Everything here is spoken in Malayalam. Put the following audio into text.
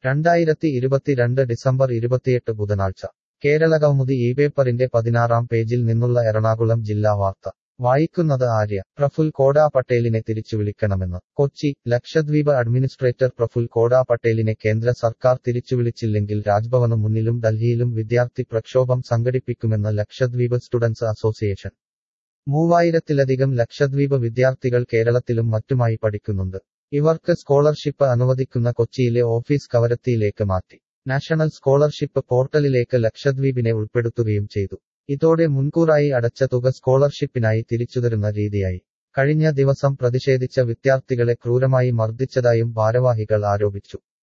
രണ്ടായിരത്തി ഇരുപത്തിരണ്ട് ഡിസംബർ ഇരുപത്തിയെട്ട് ബുധനാഴ്ച കേരളകൗമുദി ഈ പേപ്പറിന്റെ പതിനാറാം പേജിൽ നിന്നുള്ള എറണാകുളം ജില്ലാ വാർത്ത വായിക്കുന്നത് ആര്യ പ്രഫുൽ കോടാ പട്ടേലിനെ തിരിച്ചുവിളിക്കണമെന്ന് കൊച്ചി ലക്ഷദ്വീപ് അഡ്മിനിസ്ട്രേറ്റർ പ്രഫുൽ കോടാ പട്ടേലിനെ കേന്ദ്ര സർക്കാർ തിരിച്ചുവിളിച്ചില്ലെങ്കിൽ രാജ്ഭവന് മുന്നിലും ഡൽഹിയിലും വിദ്യാർത്ഥി പ്രക്ഷോഭം സംഘടിപ്പിക്കുമെന്ന് ലക്ഷദ്വീപ് സ്റ്റുഡൻസ് അസോസിയേഷൻ മൂവായിരത്തിലധികം ലക്ഷദ്വീപ് വിദ്യാർത്ഥികൾ കേരളത്തിലും മറ്റുമായി പഠിക്കുന്നുണ്ട് ഇവർക്ക് സ്കോളർഷിപ്പ് അനുവദിക്കുന്ന കൊച്ചിയിലെ ഓഫീസ് കവരത്തിയിലേക്ക് മാറ്റി നാഷണൽ സ്കോളർഷിപ്പ് പോർട്ടലിലേക്ക് ലക്ഷദ്വീപിനെ ഉൾപ്പെടുത്തുകയും ചെയ്തു ഇതോടെ മുൻകൂറായി അടച്ച തുക സ്കോളർഷിപ്പിനായി തിരിച്ചുതരുന്ന രീതിയായി കഴിഞ്ഞ ദിവസം പ്രതിഷേധിച്ച വിദ്യാർത്ഥികളെ ക്രൂരമായി മർദ്ദിച്ചതായും ഭാരവാഹികൾ ആരോപിച്ചു